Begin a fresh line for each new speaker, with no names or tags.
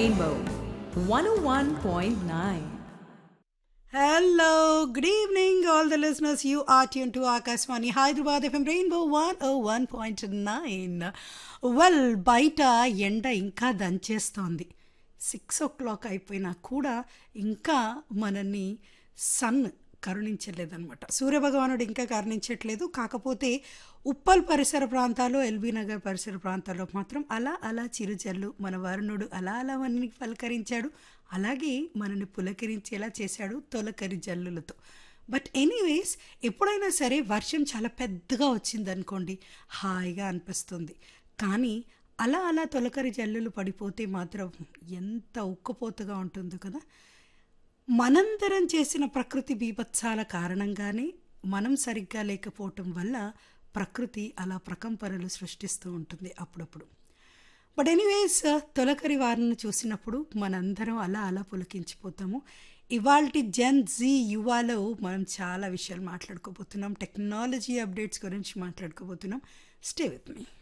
Rainbow 101.9.
Hello, good evening, all the listeners. You are tuned to Akaswani Hyderabad FM Rainbow 101.9. Well బయట ఎండ ఇంకా దంచేస్తోంది six ఓ clock అయిపోయినా కూడా ఇంకా మనల్ని సన్ కరుణించలేదన్నమాట సూర్యభగవానుడు ఇంకా కరుణించట్లేదు కాకపోతే ఉప్పల్ పరిసర ప్రాంతాల్లో ఎల్బీ నగర్ పరిసర ప్రాంతాల్లో మాత్రం అలా అలా చిరుజల్లు మన వరుణుడు అలా అలా మనని పలకరించాడు అలాగే మనని పులకరించేలా చేశాడు తొలకరి జల్లులతో బట్ ఎనీవేస్ ఎప్పుడైనా సరే వర్షం చాలా పెద్దగా వచ్చిందనుకోండి హాయిగా అనిపిస్తుంది కానీ అలా అలా తొలకరి జల్లులు పడిపోతే మాత్రం ఎంత ఉక్కపోతగా ఉంటుందో కదా మనందరం చేసిన ప్రకృతి బీభత్సాల కారణంగానే మనం సరిగ్గా లేకపోవటం వల్ల ప్రకృతి అలా ప్రకంపనలు సృష్టిస్తూ ఉంటుంది అప్పుడప్పుడు బట్ ఎనీవేస్ తొలకరి వారిని చూసినప్పుడు మనందరం అలా అలా పులకించిపోతాము ఇవాల్టి జెన్ జీ యువాలో మనం చాలా విషయాలు మాట్లాడుకోబోతున్నాం టెక్నాలజీ అప్డేట్స్ గురించి మాట్లాడుకోబోతున్నాం స్టే విత్ మీ